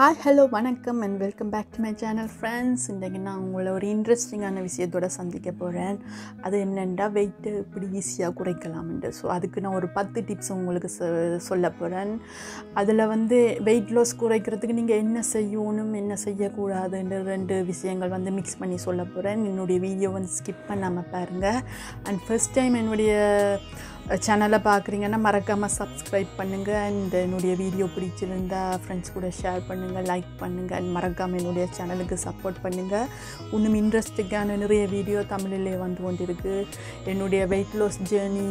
hi hello வணக்கம் and welcome back to my channel friends இன்றைக்கு நான் உங்களை ஒரு இன்ட்ரெஸ்டிங்கான விஷயத்தோட சந்திக்க போகிறேன் அது என்னென்னா வெயிட்டு இப்படி ஈஸியாக குறைக்கலாம்ன்ட்டு ஸோ அதுக்கு நான் ஒரு பத்து டிப்ஸ் உங்களுக்கு சொ சொல்ல போகிறேன் அதில் வந்து வெயிட் லாஸ் குறைக்கிறதுக்கு நீங்கள் என்ன செய்யணும் என்ன செய்யக்கூடாதுன்ற ரெண்டு விஷயங்கள் வந்து மிக்ஸ் பண்ணி சொல்ல போகிறேன் என்னுடைய வீடியோ வந்து ஸ்கிப் பண்ணாமல் பாருங்கள் அண்ட் ஃபர்ஸ்ட் டைம் என்னுடைய சேனலை பார்க்குறீங்கன்னா மறக்காமல் சப்ஸ்கிரைப் பண்ணுங்கள் அண்ட் என்னுடைய வீடியோ பிடிச்சிருந்தா ஃப்ரெண்ட்ஸ் கூட ஷேர் பண்ணுங்கள் லைக் பண்ணுங்கள் அண்ட் மறக்காமல் என்னுடைய சேனலுக்கு சப்போர்ட் பண்ணுங்கள் இன்னும் இன்ட்ரெஸ்டிங்கான நிறைய வீடியோ தமிழிலே வந்து கொண்டிருக்கு என்னுடைய வெயிட் லாஸ் ஜேர்னி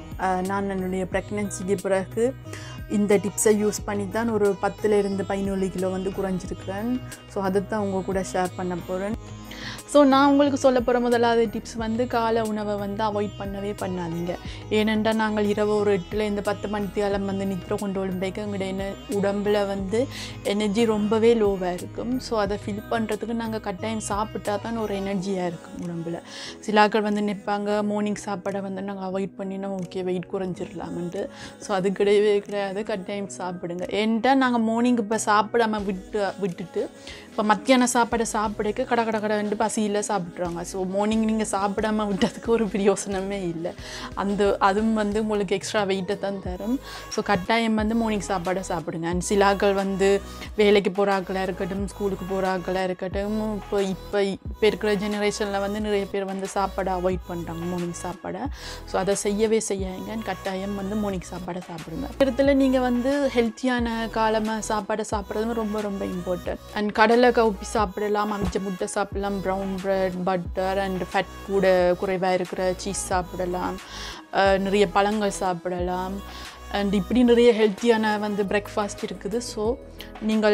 நான் என்னுடைய ப்ரெக்னென்சிக்கு பிறகு இந்த டிப்ஸை யூஸ் பண்ணி தான் ஒரு பத்துலேருந்து பதினேழு கிலோ வந்து குறைஞ்சிருக்கிறேன் ஸோ அதை தான் உங்கள் கூட ஷேர் பண்ண போகிறேன் ஸோ நான் உங்களுக்கு சொல்ல போகிற முதலாவது டிப்ஸ் வந்து காலை உணவை வந்து அவாய்ட் பண்ணவே பண்ணாதீங்க ஏனென்றால் நாங்கள் இரவு ஒரு எட்டுலேருந்து பத்து மணிக்கு காலம் வந்து நித்திர கொண்டு விடும்போது எங்களுடைய என்ன உடம்பில் வந்து எனர்ஜி ரொம்பவே லோவாக இருக்கும் ஸோ அதை ஃபில் பண்ணுறதுக்கு நாங்கள் கட்டாயம் சாப்பிட்டா தான் ஒரு எனர்ஜியாக இருக்கும் உடம்பில் சிலாக்கள் வந்து நிற்பாங்க மார்னிங் சாப்பாடை வந்து நாங்கள் அவாய்ட் பண்ணினா ஓகே வெயிட் குறைஞ்சிடலாம்ன்ட்டு ஸோ அது கிடையவே கிடையாது கட்டாயம் சாப்பிடுங்க ஏன்ட்டா நாங்கள் மார்னிங் இப்போ சாப்பிடாம விட்டு விட்டுட்டு இப்போ மத்தியான சாப்பாடை சாப்பிடக்க கட கட கடன்ட்டு பசியில் சாப்பிட்றாங்க ஸோ மார்னிங் நீங்கள் சாப்பிடாம விட்டதுக்கு ஒரு பிரயோசனமே இல்லை அந்த அதுவும் வந்து உங்களுக்கு எக்ஸ்ட்ரா வெயிட்டை தான் தரும் ஸோ கட்டாயம் வந்து மார்னிங் சாப்பாடை சாப்பிடுங்க அண்ட் சிலாக்கள் வந்து வேலைக்கு போகிற ஆக்களாக இருக்கட்டும் ஸ்கூலுக்கு போகிற ஆக்களாக இருக்கட்டும் இப்போ இப்போ இப்போ இருக்கிற ஜெனரேஷனில் வந்து நிறைய பேர் வந்து சாப்பாடை அவாய்ட் பண்ணுறாங்க மார்னிங் சாப்பாடை ஸோ அதை செய்யவே செய்யாங்க கட்டாயம் வந்து மார்னிங் சாப்பாடை சாப்பிடுங்க இடத்துல நீங்கள் வந்து ஹெல்த்தியான காலமாக சாப்பாடை சாப்பிட்றதும் ரொம்ப ரொம்ப இம்பார்ட்டன்ட் அண்ட் கடலை கவுப்பி சாப்பிடலாம் அமிச்ச முட்டை சாப்பிடலாம் brown bread butter and fat கூட குறைவாக இருக்கிற சீஸ் சாப்பிடலாம் நிறைய பழங்கள் சாப்பிடலாம் அண்ட் இப்படி நிறைய ஹெல்த்தியான வந்து பிரேக்ஃபாஸ்ட் இருக்குது ஸோ நீங்கள்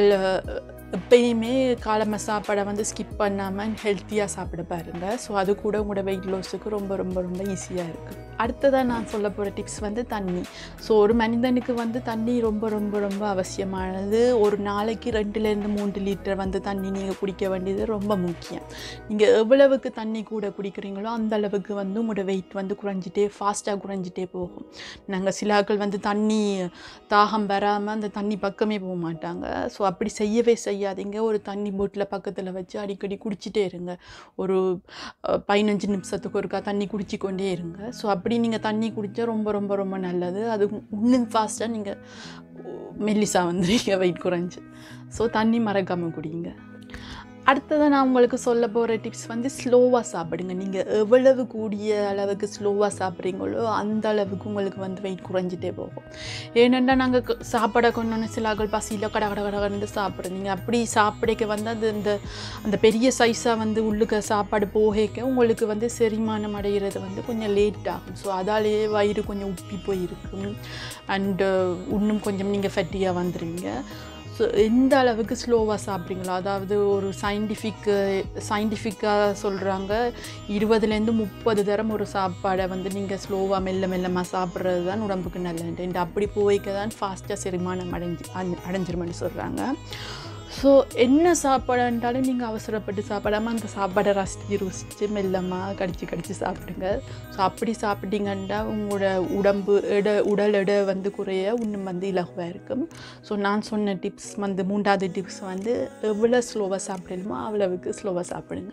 எப்பயுமே காலம சாப்பாடை வந்து ஸ்கிப் பண்ணாமல் ஹெல்த்தியாக சாப்பிட பாருங்கள் ஸோ அது கூட உங்களோட வெயிட் லாஸுக்கு ரொம்ப ரொம்ப ரொம்ப ஈஸியாக இருக்குது அடுத்ததாக நான் சொல்ல போகிற டிப்ஸ் வந்து தண்ணி ஸோ ஒரு மனிதனுக்கு வந்து தண்ணி ரொம்ப ரொம்ப ரொம்ப அவசியமானது ஒரு நாளைக்கு ரெண்டுலேருந்து மூன்று லிட்டர் வந்து தண்ணி நீங்கள் குடிக்க வேண்டியது ரொம்ப முக்கியம் நீங்கள் எவ்வளவுக்கு தண்ணி கூட குடிக்கிறீங்களோ அந்த அளவுக்கு வந்து உங்களோட வெயிட் வந்து குறைஞ்சிட்டே ஃபாஸ்ட்டாக குறைஞ்சிட்டே போகும் நாங்கள் சிலாக்கள் வந்து தண்ணி தாகம் வராமல் அந்த தண்ணி பக்கமே போக மாட்டாங்க ஸோ அப்படி செய்யவே செய்யாதீங்க ஒரு தண்ணி போட்டில் பக்கத்தில் வச்சு அடிக்கடி குடிச்சிட்டே இருங்க ஒரு பதினஞ்சு நிமிஷத்துக்கு ஒருக்கா தண்ணி குடிச்சு கொண்டே இருங்க ஸோ அப்படி நீங்கள் தண்ணி குடித்தா ரொம்ப ரொம்ப ரொம்ப நல்லது அது இன்னும் ஃபாஸ்ட்டாக நீங்கள் மெல்லிசா வந்துடுங்க வெயிட் குறைஞ்சி ஸோ தண்ணி மறக்காமல் குடிங்க அடுத்ததாக நான் உங்களுக்கு சொல்ல போகிற டிப்ஸ் வந்து ஸ்லோவாக சாப்பிடுங்க நீங்கள் எவ்வளவு கூடிய அளவுக்கு ஸ்லோவாக சாப்பிட்றீங்களோ அந்த அளவுக்கு உங்களுக்கு வந்து வெயிட் குறைஞ்சிட்டே போகும் ஏனென்னா நாங்கள் சாப்பாடை கொண்டு சிலாக்கள் பசியில் கட கட கடகண்டு சாப்பிட்றோம் நீங்கள் அப்படி சாப்பிடக்க வந்து அது இந்த அந்த பெரிய சைஸாக வந்து உள்ளுக்க சாப்பாடு போகக்க உங்களுக்கு வந்து செரிமானம் அடைகிறது வந்து கொஞ்சம் லேட் ஆகும் ஸோ அதாலேயே வயிறு கொஞ்சம் உப்பி போயிருக்கும் அண்டு இன்னும் கொஞ்சம் நீங்கள் ஃபெட்டியாக வந்துடுவீங்க ஸோ எந்த அளவுக்கு ஸ்லோவாக சாப்பிட்றீங்களோ அதாவது ஒரு சயின்டிஃபிக் சயின்டிஃபிக்காக சொல்கிறாங்க இருபதுலேருந்து முப்பது தரம் ஒரு சாப்பாடை வந்து நீங்கள் ஸ்லோவாக மெல்ல மெல்லமாக சாப்பிட்றது தான் உடம்புக்கு நல்லது அப்படி போய்க்க தான் ஃபாஸ்ட்டாக செரிமானம் அடைஞ்சு அடைஞ்சிருமென்னு சொல்கிறாங்க ஸோ என்ன சாப்பாடுன்றாலும் நீங்கள் அவசரப்பட்டு சாப்பிடாமல் அந்த சாப்பாடை ரசித்து ருசித்து மெல்லமாக கடிச்சு கடிச்சு சாப்பிடுங்க ஸோ அப்படி சாப்பிட்டீங்கன்னா உங்களோட உடம்பு எடை உடல் எடை வந்து குறைய இன்னும் வந்து இலகுவாக இருக்கும் ஸோ நான் சொன்ன டிப்ஸ் வந்து மூன்றாவது டிப்ஸ் வந்து எவ்வளோ ஸ்லோவாக சாப்பிடணுமோ அவ்வளவுக்கு ஸ்லோவாக சாப்பிடுங்க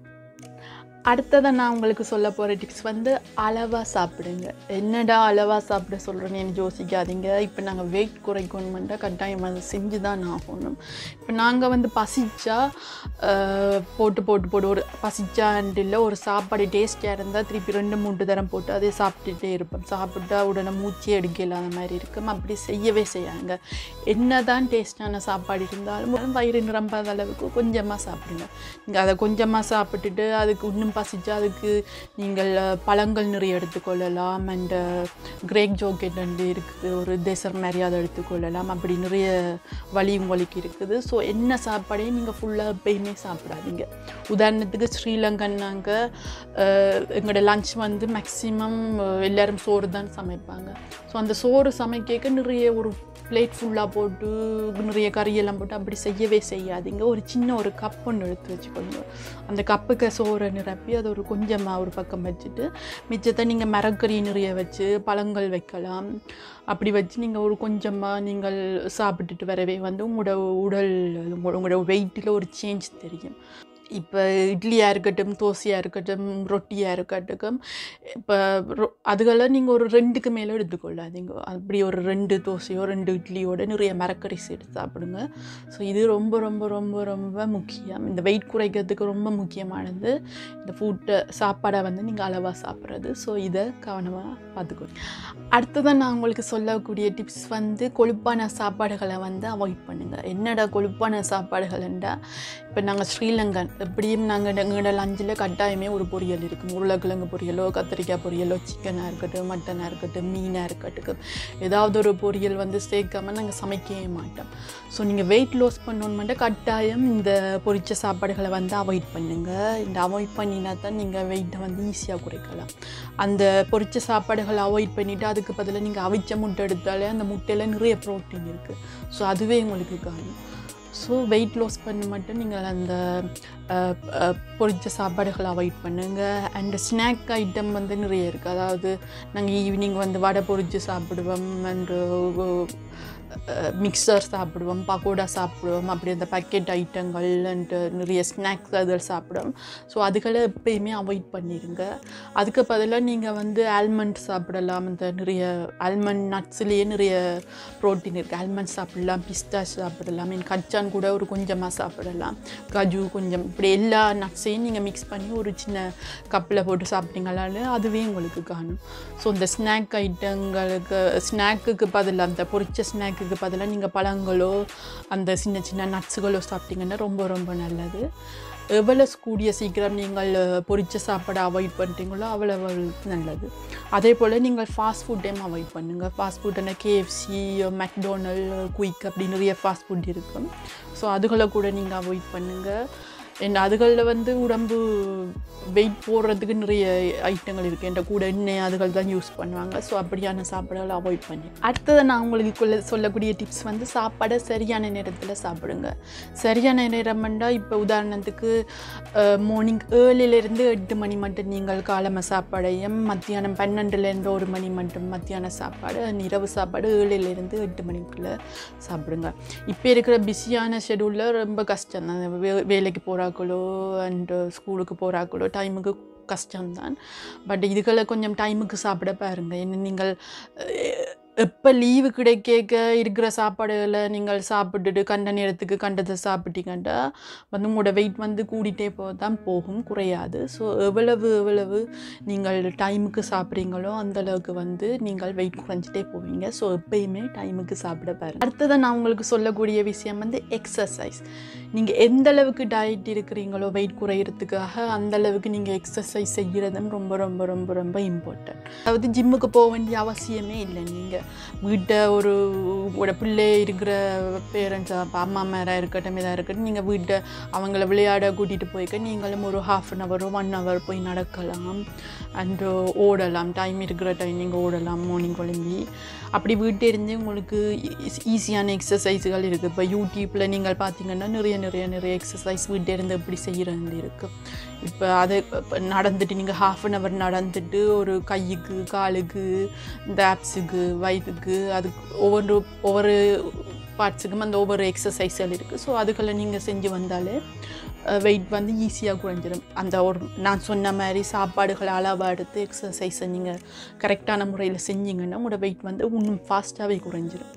அடுத்ததை நான் உங்களுக்கு சொல்ல போகிற டிப்ஸ் வந்து அளவாக சாப்பிடுங்க என்னடா அளவாக சாப்பிட சொல்கிறேன்னு எனக்கு யோசிக்காதீங்க இப்போ நாங்கள் வெயிட் குறைக்கணுமெண்டா கட்டாயம் அதை செஞ்சு தான் ஆகணும் இப்போ நாங்கள் வந்து பசிச்சா போட்டு போட்டு போட்டு ஒரு பசிச்சான்ட்டு இல்லை ஒரு சாப்பாடு டேஸ்டியாக இருந்தால் திருப்பி ரெண்டு மூன்று தரம் போட்டு அதே சாப்பிட்டுட்டே இருப்போம் சாப்பிட்டா உடனே மூச்சே எடுக்க இல்லாத மாதிரி இருக்கும் அப்படி செய்யவே செய்யாங்க என்ன தான் டேஸ்டான சாப்பாடு இருந்தாலும் வயிறு நிரம்பாத அளவுக்கு கொஞ்சமாக சாப்பிடுங்க நீங்கள் அதை கொஞ்சமாக சாப்பிட்டுட்டு அதுக்கு இன்னும் பசிச்சு அதுக்கு நீங்கள் பழங்கள் நிறைய எடுத்துக்கொள்ளலாம் அண்ட் கிரேக் ஜோக்கெட் வந்து இருக்குது ஒரு தேசர் மாதிரி அதை எடுத்துக்கொள்ளலாம் அப்படி நிறைய வழி உங்களுக்கு இருக்குது ஸோ என்ன சாப்பாடையும் நீங்கள் ஃபுல்லாக எப்பயுமே சாப்பிடாதீங்க உதாரணத்துக்கு ஸ்ரீலங்கன் நாங்கள் எங்களோட லஞ்ச் வந்து மேக்ஸிமம் எல்லோரும் சோறு தான் சமைப்பாங்க ஸோ அந்த சோறு சமைக்க நிறைய ஒரு பிளேட் ஃபுல்லாக போட்டு நிறைய கறியெல்லாம் போட்டு அப்படி செய்யவே செய்யாதீங்க ஒரு சின்ன ஒரு கப் ஒன்று எடுத்து வச்சுக்கோங்க அந்த கப்புக்கு சோறை நிரப்பி நிரப்பி அதை ஒரு கொஞ்சமாக ஒரு பக்கம் வச்சுட்டு மிச்சத்தை நீங்கள் மரக்கறி நிறைய வச்சு பழங்கள் வைக்கலாம் அப்படி வச்சு நீங்கள் ஒரு கொஞ்சமாக நீங்கள் சாப்பிட்டுட்டு வரவே வந்து உங்களோட உடல் உங்களோட வெயிட்டில் ஒரு சேஞ்ச் தெரியும் இப்போ இட்லியாக இருக்கட்டும் தோசையாக இருக்கட்டும் ரொட்டியாக இருக்கட்டும் இப்போ ரொ அதுகெல்லாம் நீங்கள் ஒரு ரெண்டுக்கு மேலே எடுத்துக்கொள்ளாதீங்க அப்படி ஒரு ரெண்டு தோசையோ ரெண்டு இட்லியோட நிறைய மரக்கறி சேர்த்து சாப்பிடுங்க ஸோ இது ரொம்ப ரொம்ப ரொம்ப ரொம்ப முக்கியம் இந்த வெயிட் குறைக்கிறதுக்கு ரொம்ப முக்கியமானது இந்த ஃபுட்டை சாப்பாடை வந்து நீங்கள் அளவாக சாப்பிட்றது ஸோ இதை கவனமாக பார்த்துக்கணும் அடுத்ததான் நான் உங்களுக்கு சொல்லக்கூடிய டிப்ஸ் வந்து கொழுப்பான சாப்பாடுகளை வந்து அவாய்ட் பண்ணுங்கள் என்னடா கொழுப்பான சாப்பாடுகள்ண்டா இப்போ நாங்கள் ஸ்ரீலங்கன் எப்படியும் நாங்கள் எங்களோட லஞ்சில் கட்டாயமே ஒரு பொரியல் இருக்கும் உருளைக்கிழங்கு பொரியலோ கத்திரிக்காய் பொரியலோ சிக்கனாக இருக்கட்டும் மட்டனாக இருக்கட்டும் மீனாக இருக்கட்டும் ஏதாவது ஒரு பொரியல் வந்து சேர்க்காம நாங்கள் சமைக்கவே மாட்டோம் ஸோ நீங்கள் வெயிட் லாஸ் பண்ணணும்னா கட்டாயம் இந்த பொரிச்ச சாப்பாடுகளை வந்து அவாய்ட் பண்ணுங்கள் இந்த அவாய்ட் பண்ணினா தான் நீங்கள் வெயிட்டை வந்து ஈஸியாக குறைக்கலாம் அந்த பொரிச்ச சாப்பாடுகளை அவாய்ட் பண்ணிவிட்டு அதுக்கு பதிலாக நீங்கள் அவிச்ச முட்டை எடுத்தாலே அந்த முட்டையில் நிறைய ப்ரோட்டீன் இருக்குது ஸோ அதுவே உங்களுக்கு காணும் ஸோ வெயிட் லாஸ் பண்ண மட்டும் நீங்கள் அந்த அஹ், அஹ், பொரிச்ச சாப்பாடுகளை அவாய்ட் பண்ணுங்கள் அண்ட் ஸ்நாக் ஐட்டம் வந்து நிறைய இருக்குது அதாவது நாங்கள் ஈவினிங் வந்து வடை பொரிச்சு சாப்பிடுவோம் அண்டு மிக்சர் சாப்பிடுவோம் பக்கோடா சாப்பிடுவோம் அப்படி அந்த பேக்கெட் ஐட்டங்கள் அண்ட் நிறைய ஸ்நாக்ஸ் அதில் சாப்பிடுவோம் ஸோ அதுகளை எப்பயுமே அவாய்ட் பண்ணிடுங்க அதுக்கு பதிலாக நீங்கள் வந்து ஆல்மண்ட் சாப்பிடலாம் இந்த நிறைய ஆல்மண்ட் நட்ஸ்லேயே நிறைய ப்ரோட்டீன் இருக்குது ஆல்மண்ட் சாப்பிடலாம் பிஸ்தா சாப்பிடலாம் மீன் கச்சான் கூட ஒரு கொஞ்சமாக சாப்பிடலாம் கஜு கொஞ்சம் இப்படி எல்லா நட்ஸையும் நீங்கள் மிக்ஸ் பண்ணி ஒரு சின்ன கப்பில் போட்டு சாப்பிட்டீங்களால அதுவே உங்களுக்கு காணும் ஸோ இந்த ஸ்நாக் ஐட்டங்களுக்கு ஸ்நாக்குக்கு பதிலாக அந்த பொரிச்ச ஸ்நாக்குக்கு பதிலாக நீங்கள் பழங்களோ அந்த சின்ன சின்ன நட்ஸுகளோ சாப்பிட்டீங்கன்னா ரொம்ப ரொம்ப நல்லது எவ்வளோ கூடிய சீக்கிரம் நீங்கள் பொரிச்ச சாப்பாடை அவாய்ட் பண்ணுறீங்களோ அவ்வளோ நல்லது அதே போல் நீங்கள் ஃபாஸ்ட் ஃபுட்டையும் அவாய்ட் பண்ணுங்கள் ஃபாஸ்ட் ஃபுட்னா கேஎஃப்சி மெக்டோனல் குயிக் அப்படி நிறைய ஃபாஸ்ட் ஃபுட் இருக்கும் ஸோ அதுகளை கூட நீங்கள் அவாய்ட் பண்ணுங்கள் என் அதுகளில் வந்து உடம்பு வெயிட் போடுறதுக்கு நிறைய ஐட்டங்கள் இருக்குது என்ற கூட எண்ணெய் அதுகள் தான் யூஸ் பண்ணுவாங்க ஸோ அப்படியான சாப்பாடுகளை அவாய்ட் பண்ணி அடுத்தது நான் உங்களுக்கு கொள்ள சொல்லக்கூடிய டிப்ஸ் வந்து சாப்பாடை சரியான நேரத்தில் சாப்பிடுங்க சரியான நேரம்னா இப்போ உதாரணத்துக்கு மார்னிங் ஏழுலேருந்து எட்டு மணி மட்டும் நீங்கள் காலம சாப்பாடையும் மத்தியானம் பன்னெண்டுலேருந்து ஒரு மணி மட்டும் மத்தியான சாப்பாடு இரவு சாப்பாடு ஏழுலேருந்து எட்டு மணிக்குள்ளே சாப்பிடுங்க இப்போ இருக்கிற பிஸியான ஷெடியூலில் ரொம்ப கஷ்டம் தான் வே- வேலைக்கு போகிறாக்களோ அண்டு ஸ்கூலுக்கு போகிறாக்களோ டைமுக்கு கஷ்டம்தான் பட் இதுகளை கொஞ்சம் டைமுக்கு சாப்பிட பாருங்க என்ன நீங்கள் எப்போ லீவு கிடைக்க இருக்கிற சாப்பாடுகளை நீங்கள் சாப்பிட்டுட்டு கண்ட நேரத்துக்கு கண்டதை சாப்பிட்டீங்கன்னா வந்து உங்களோட வெயிட் வந்து கூடிட்டே போக தான் போகும் குறையாது ஸோ எவ்வளவு எவ்வளவு நீங்கள் டைமுக்கு சாப்பிட்றீங்களோ அந்த அளவுக்கு வந்து நீங்கள் வெயிட் குறைஞ்சிட்டே போவீங்க ஸோ எப்பயுமே டைமுக்கு சாப்பிட பாருங்க அடுத்தது நான் உங்களுக்கு சொல்லக்கூடிய விஷயம் வந்து எக்ஸசைஸ் நீங்கள் எந்த அளவுக்கு டயட் இருக்கிறீங்களோ வெயிட் குறையிறதுக்காக அந்த அளவுக்கு நீங்கள் எக்ஸசைஸ் செய்கிறதும் ரொம்ப ரொம்ப ரொம்ப ரொம்ப இம்பார்ட்டன்ட் அதாவது ஜிம்முக்கு போக வேண்டிய அவசியமே இல்லை நீங்கள் வீட்டை ஒரு உங்களோட பிள்ளை இருக்கிற பேரண்ட்ஸ் அம்மா மேராக இருக்கட்டும் இதாக இருக்கட்டும் நீங்கள் வீட்டை அவங்கள விளையாட கூட்டிகிட்டு போய்க்க நீங்களும் ஒரு half an hour one hour போய் நடக்கலாம் அண்டு ஓடலாம் டைம் இருக்கிற டைம் நீங்கள் ஓடலாம் மார்னிங் குழம்பி அப்படி வீட்டை இருந்து உங்களுக்கு ஈஸியான எக்ஸசைஸுகள் இருக்குது இப்போ யூடியூப்பில் நீங்கள் பார்த்தீங்கன்னா நிறைய நிறைய நிறைய எக்ஸசைஸ் வீட்டை இருந்து எப்படி செய்கிறது இருக்குது இப்போ அதை இப்ப நடந்துட்டு நீங்கள் ஹாஃப் அன் ஹவர் நடந்துட்டு ஒரு கையுக்கு காலுக்கு இந்த ஆப்ஸுக்கு வயிற்றுக்கு அதுக்கு ஒவ்வொரு ஒவ்வொரு பார்ட்ஸுக்கும் அந்த ஒவ்வொரு எக்ஸசைஸ்கள் இருக்குது ஸோ அதுகளை நீங்கள் செஞ்சு வந்தாலே வெயிட் வந்து ஈஸியாக குறைஞ்சிடும் அந்த ஒரு நான் சொன்ன மாதிரி சாப்பாடுகளை அளவாக எடுத்து எக்ஸசைஸை நீங்கள் கரெக்டான முறையில் செஞ்சீங்கன்னா உங்களோட வெயிட் வந்து இன்னும் ஃபாஸ்ட்டாகவே குறைஞ்சிடும்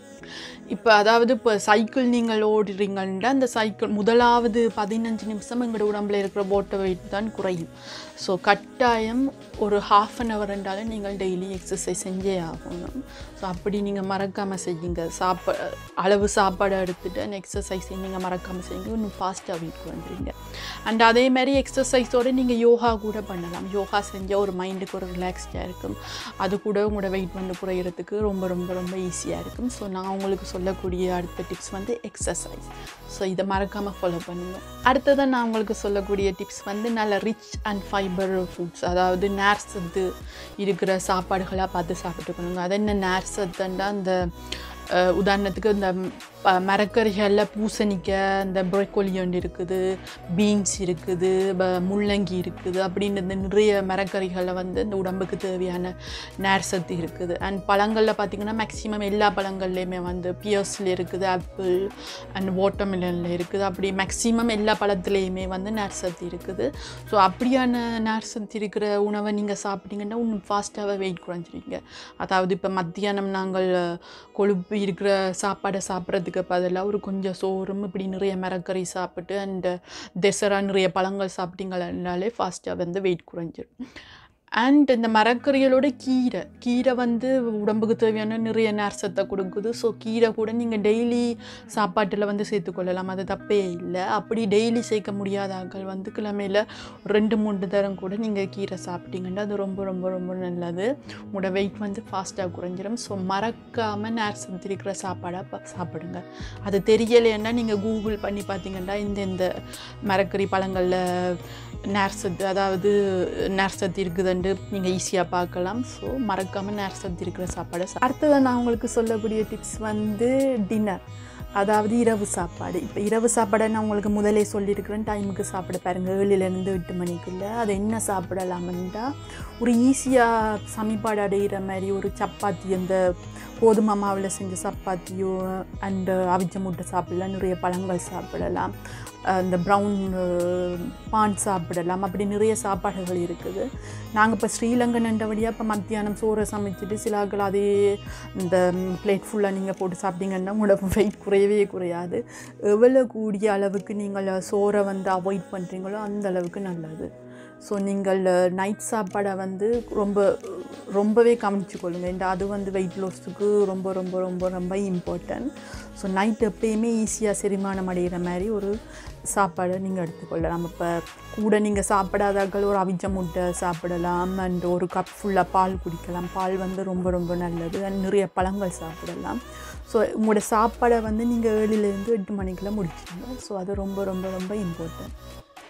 இப்போ அதாவது இப்போ சைக்கிள் நீங்கள் ஓடுறீங்கன்னா அந்த சைக்கிள் முதலாவது பதினஞ்சு நிமிஷம் எங்களோட உடம்புல இருக்கிற போட்ட வெயிட் தான் குறையும் ஸோ கட்டாயம் ஒரு ஹாஃப் அன் ஹவர் இருந்தாலும் நீங்கள் டெய்லி எக்ஸசைஸ் செஞ்சே ஆகணும் ஸோ அப்படி நீங்கள் மறக்காமல் செய்யுங்க சாப்பா அளவு சாப்பாடு எடுத்துட்டு அந்த எக்ஸசைஸையும் நீங்கள் மறக்காமல் செய்யுங்க இன்னும் ஃபாஸ்ட்டாக வெயிட் குறைஞ்சிருங்க அண்ட் அதே மாதிரி எக்ஸசைஸோடு நீங்கள் யோகா கூட பண்ணலாம் யோகா செஞ்சால் ஒரு மைண்டுக்கு ஒரு ரிலாக்ஸ்டாக இருக்கும் அது கூட உங்களோட வெயிட் வந்து குறையிறதுக்கு ரொம்ப ரொம்ப ரொம்ப ஈஸியாக இருக்கும் ஸோ நான் உங்களுக்கு சொல்லக்கூடிய அடுத்த டிப்ஸ் வந்து எக்ஸசைஸ் ஸோ இதை மறக்காமல் ஃபாலோ பண்ணுங்கள் அடுத்ததான் நான் உங்களுக்கு சொல்லக்கூடிய டிப்ஸ் வந்து நல்ல ரிச் அண்ட் ஃபைபர் ஃபுட்ஸ் அதாவது நேர் சத்து இருக்கிற சாப்பாடுகளாக பார்த்து சாப்பிட்டுக்கணுங்க அது என்ன நேர் சத்துன்னா அந்த அஹ், உதாரணத்துக்கு இந்த ப மரக்கறிகளில் பூசணிக்காய் இந்த ப்ரொக்கோலி ஒன்று இருக்குது பீன்ஸ் இருக்குது ப- முள்ளங்கி இருக்குது அப்படின்னு இந்த நிறைய மரக்கறிகளில் வந்து இந்த உடம்புக்கு தேவையான நேர் சத்து இருக்குது அண்ட் பழங்களில் பார்த்திங்கன்னா மேக்ஸிமம் எல்லா பழங்கள்லேயுமே வந்து பியர்ஸில் இருக்குது ஆப்பிள் அண்ட் வாட்டர்மெலனில் இருக்குது அப்படி மேக்ஸிமம் எல்லா பழத்துலேயுமே வந்து நேர் சத்து இருக்குது ஸோ அப்படியான நேர் சத்து இருக்கிற உணவை நீங்கள் சாப்பிட்டீங்கன்னா இன்னும் ஃபாஸ்ட்டாகவே வெயிட் குறைஞ்சிருவீங்க அதாவது இப்போ மத்தியானம் நாங்கள் கொழுப்பு இருக்கிற சாப்பாடை சாப்பிட்றதுக்கு பதிலாக ஒரு கொஞ்சம் சோறும் இப்படி நிறைய மரக்கறி சாப்பிட்டு அண்ட் தெசரா நிறைய பழங்கள் சாப்பிட்டீங்கன்னாலே ஃபாஸ்ட்டாக வந்து வெயிட் குறைஞ்சிரும் அண்ட் இந்த மரக்கறிகளோட கீரை கீரை வந்து உடம்புக்கு தேவையான நிறைய நேரசத்தை கொடுக்குது ஸோ கீரை கூட நீங்கள் டெய்லி சாப்பாட்டில் வந்து சேர்த்துக்கொள்ளலாம் அது தப்பே இல்லை அப்படி டெய்லி சேர்க்க முடியாத ஆட்கள் வந்து கிழமையில் ரெண்டு மூணு தரம் கூட நீங்கள் கீரை சாப்பிட்டீங்கன்னா அது ரொம்ப ரொம்ப ரொம்ப நல்லது உங்களோட வெயிட் வந்து ஃபாஸ்ட்டாக குறைஞ்சிரும் ஸோ மறக்காமல் நேரசத்து இருக்கிற சாப்பாடாக ப- சாப்பிடுங்க அது தெரியலைன்னா நீங்கள் கூகுள் பண்ணி பார்த்தீங்கன்னா இந்த இந்த மரக்கறி பழங்களில் நேர்சத்து அதாவது நேர்சத்து இருக்குதுன்ட்டு நீங்கள் ஈஸியாக பார்க்கலாம் ஸோ மறக்காமல் நேர்சத்து இருக்கிற சாப்பாடை சா- அடுத்தது நான் உங்களுக்கு சொல்லக்கூடிய டிப்ஸ் வந்து டின்னர் அதாவது இரவு சாப்பாடு இப்போ இரவு சாப்பாடை நான் உங்களுக்கு முதலே சொல்லியிருக்கிறேன் டைமுக்கு சாப்பிட பாருங்க ஏழுலேருந்து எட்டு மணிக்குள்ளே அதை என்ன சாப்பிடலாம்னா ஒரு ஈஸியாக சமிப்பாடு அடைகிற மாதிரி ஒரு சப்பாத்தி அந்த கோதுமை மாவில் செஞ்ச சப்பாத்தியோ அண்டு அவிச்ச முட்டை சாப்பிடலாம் நிறைய பழங்கள் சாப்பிடலாம் அந்த ப்ரௌன் பான் சாப்பிடலாம் அப்படி நிறைய சாப்பாடுகள் இருக்குது நாங்கள் இப்போ ஸ்ரீலங்கன்ன்றபடியாக இப்போ மத்தியானம் சோறை சமைச்சிட்டு சில ஆட்கள் அதே இந்த பிளேட் ஃபுல்லாக நீங்கள் போட்டு சாப்பிட்டீங்கன்னா உங்களோட வெயிட் குறையவே குறையாது எவ்வளோ கூடிய அளவுக்கு நீங்கள் சோறை வந்து அவாய்ட் பண்ணுறீங்களோ அந்த அளவுக்கு நல்லது ஸோ நீங்கள் நைட் சாப்பாடை வந்து ரொம்ப ரொம்பவே கவனிச்சு கொள்ளுங்கள் இந்த அது வந்து வெயிட் லாஸுக்கு ரொம்ப ரொம்ப ரொம்ப ரொம்ப இம்பார்ட்டன்ட் ஸோ நைட் எப்பயுமே ஈஸியாக செரிமானம் அடைகிற மாதிரி ஒரு சாப்பாடை நீங்கள் எடுத்துக்கொள்ளலாம் இப்போ கூட நீங்கள் சாப்பிடாதாக்கள் ஒரு அவிச்ச முட்டை சாப்பிடலாம் அண்ட் ஒரு கப் ஃபுல்லாக பால் குடிக்கலாம் பால் வந்து ரொம்ப ரொம்ப நல்லது அண்ட் நிறைய பழங்கள் சாப்பிடலாம் ஸோ உங்களோட சாப்பாடை வந்து நீங்கள் ஏழுலேருந்து எட்டு மணிக்குள்ளே முடிச்சிடுங்க ஸோ அது ரொம்ப ரொம்ப ரொம்ப இம்பார்ட்டன்ட்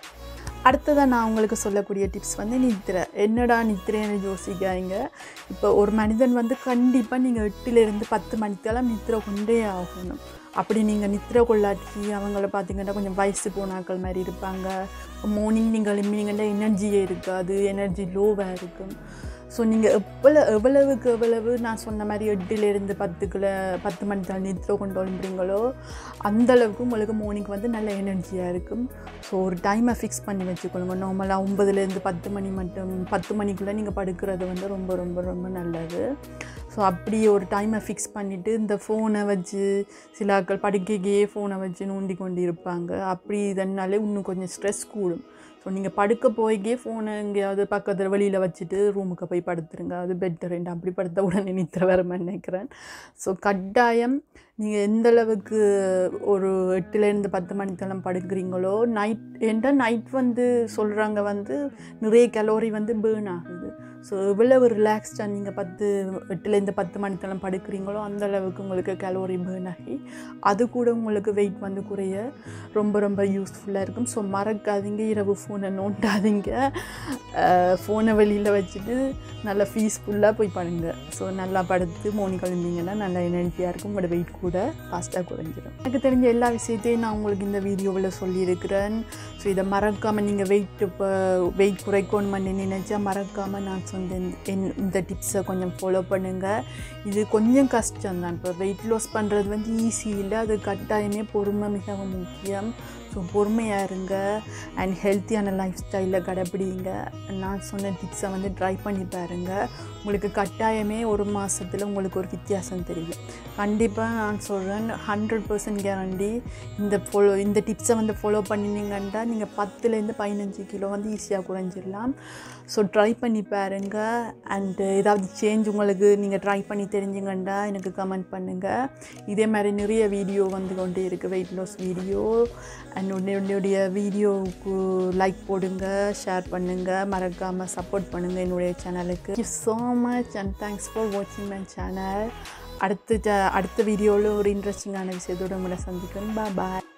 அடுத்ததாக நான் உங்களுக்கு சொல்லக்கூடிய டிப்ஸ் வந்து நித்திரை என்னடா நித்திரைன்னு யோசிக்காங்க இப்போ ஒரு மனிதன் வந்து கண்டிப்பாக நீங்கள் எட்டுலேருந்து பத்து மணிக்கெல்லாம் நித்திரை கொண்டே ஆகணும் அப்படி நீங்கள் நித்திரை கொள்ளாட்டி அவங்கள பார்த்தீங்கன்னா கொஞ்சம் வயசு போனாக்கள் மாதிரி இருப்பாங்க மார்னிங் நீங்கள் எழும்பினீங்கன்னா எனர்ஜியே இருக்காது எனர்ஜி லோவாக இருக்கும் ஸோ நீங்கள் எவ்வளோ எவ்வளவுக்கு எவ்வளவு நான் சொன்ன மாதிரி எட்டுலேருந்து பத்துக்குள்ள பத்து மணி தான் நித்திரை கொண்டு எழும்புறீங்களோ அந்த அளவுக்கு உங்களுக்கு மார்னிங் வந்து நல்ல எனர்ஜியாக இருக்கும் ஸோ ஒரு டைமை ஃபிக்ஸ் பண்ணி வச்சுக்கொள்ளுங்க நார்மலாக ஒம்பதுலேருந்து பத்து மணி மட்டும் பத்து மணிக்குள்ளே நீங்கள் படுக்கிறது வந்து ரொம்ப ரொம்ப ரொம்ப நல்லது ஸோ அப்படி ஒரு டைமை ஃபிக்ஸ் பண்ணிவிட்டு இந்த ஃபோனை வச்சு சில ஆட்கள் படுக்கைக்கே ஃபோனை வச்சு நோண்டி கொண்டு இருப்பாங்க அப்படி இதனாலே இன்னும் கொஞ்சம் ஸ்ட்ரெஸ் கூடும் ஸோ நீங்கள் படுக்க போய்க்கே ஃபோனை எங்கேயாவது பக்கத்தில் வெளியில் வச்சுட்டு ரூமுக்கு போய் படுத்துருங்க அது பெட்டர் அப்படி படுத்த உடனே நித்திர வரமா நினைக்கிறேன் ஸோ கட்டாயம் நீங்கள் எந்த அளவுக்கு ஒரு எட்டுலேருந்து பத்து மணிக்கெல்லாம் படுக்கிறீங்களோ நைட் ஏன்டா நைட் வந்து சொல்கிறாங்க வந்து நிறைய கலோரி வந்து பேர்ன் ஆகுது ஸோ எவ்வளவு ரிலாக்ஸ்டாக நீங்கள் பத்து எட்டுலேருந்து பத்து மணிக்கெல்லாம் படுக்கிறீங்களோ அந்த அளவுக்கு உங்களுக்கு கலோரி பேர்ன் ஆகி அது கூட உங்களுக்கு வெயிட் வந்து குறைய ரொம்ப ரொம்ப யூஸ்ஃபுல்லாக இருக்கும் ஸோ மறக்காதீங்க இரவு ஃபோனை நோண்டாதீங்க ஃபோனை வெளியில் வச்சுட்டு நல்லா பீஸ்ஃபுல்லாக போய் படுங்க ஸோ நல்லா படுத்து மோனி கழுந்தீங்கன்னா நல்லா எனர்ஜியாக இருக்கும் உங்களோட வெயிட் கூட ஃபாஸ்ட்டாக குறைஞ்சிடும் எனக்கு தெரிஞ்ச எல்லா விஷயத்தையும் நான் உங்களுக்கு இந்த வீடியோவில் சொல்லியிருக்கிறேன் ஸோ இதை மறக்காமல் நீங்கள் வெயிட் இப்போ வெயிட் குறைக்கணும்னு நினைச்சா மறக்காமல் நான் சொன்ன இந்த- இந்த- இந்த டிப்ஸை கொஞ்சம் ஃபாலோ பண்ணுங்கள் இது கொஞ்சம் கஷ்டம் தான் இப்போ வெயிட் லாஸ் பண்ணுறது வந்து ஈஸி இல்லை அது கட்டாயமே பொறுமை மிகவும் முக்கியம் ஸோ பொறுமையாக இருங்க அண்ட் ஹெல்த்தியான லைஃப் ஸ்டைலில் கடைப்பிடிங்க நான் சொன்ன டிப்ஸை வந்து ட்ரை பண்ணி பாருங்கள் உங்களுக்கு கட்டாயமே ஒரு மாதத்தில் உங்களுக்கு ஒரு வித்தியாசம் தெரியும் கண்டிப்பாக நான் சொல்கிறேன் ஹண்ட்ரட் பர்சன்ட் கேரண்டி இந்த ஃபாலோ இந்த டிப்ஸை வந்து ஃபாலோ பண்ணினீங்கன்னா நீங்கள் பத்துலேருந்து பதினஞ்சு கிலோ வந்து ஈஸியாக குறைஞ்சிடலாம் ஸோ ட்ரை பண்ணி பாருங்க அண்டு ஏதாவது சேஞ்ச் உங்களுக்கு நீங்கள் ட்ரை பண்ணி தெரிஞ்சுங்கண்டா எனக்கு கமெண்ட் பண்ணுங்கள் இதே மாதிரி நிறைய வீடியோ வந்து கொண்டே இருக்குது வெயிட் லாஸ் வீடியோ அண்ட் உன்னுடைய வீடியோவுக்கு லைக் போடுங்க ஷேர் பண்ணுங்கள் மறக்காமல் சப்போர்ட் பண்ணுங்கள் என்னுடைய சேனலுக்கு so much and thanks for வாட்சிங் மை சேனல் அடுத்த அடுத்த வீடியோவில் ஒரு இன்ட்ரெஸ்டிங்கான விஷயத்தோடு உங்களை சந்திக்கிறேன் பாய்